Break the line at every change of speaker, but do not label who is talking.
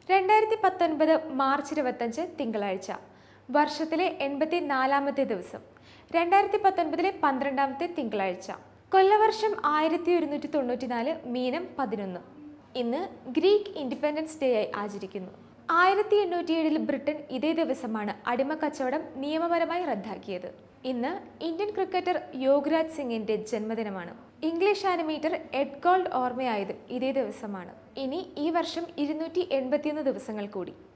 രണ്ടായിരത്തി പത്തൊൻപത് മാർച്ച് ഇരുപത്തഞ്ച് തിങ്കളാഴ്ച വർഷത്തിലെ എൺപത്തി നാലാമത്തെ ദിവസം രണ്ടായിരത്തി പത്തൊൻപതിലെ പന്ത്രണ്ടാമത്തെ തിങ്കളാഴ്ച കൊല്ലവർഷം ആയിരത്തി ഒരുന്നൂറ്റി തൊണ്ണൂറ്റിനാല് മീനം പതിനൊന്ന് ഇന്ന് ഗ്രീക്ക് ഇൻഡിപെൻഡൻസ് ഡേ ആയി ആചരിക്കുന്നു ആയിരത്തി എണ്ണൂറ്റി ഏഴിൽ ബ്രിട്ടൻ ഇതേ ദിവസമാണ് അടിമ കച്ചവടം നിയമപരമായി റദ്ദാക്കിയത് ഇന്ന് ഇന്ത്യൻ ക്രിക്കറ്റർ യോഗരാജ് സിംഗിന്റെ ജന്മദിനമാണ് ഇംഗ്ലീഷ് ആനിമേറ്റർ എഡ് ഗോൾഡ് ഓർമ്മയായതും ഇതേ ദിവസമാണ് ഇനി ഈ വർഷം ഇരുന്നൂറ്റി എൺപത്തിയൊന്ന് ദിവസങ്ങൾ കൂടി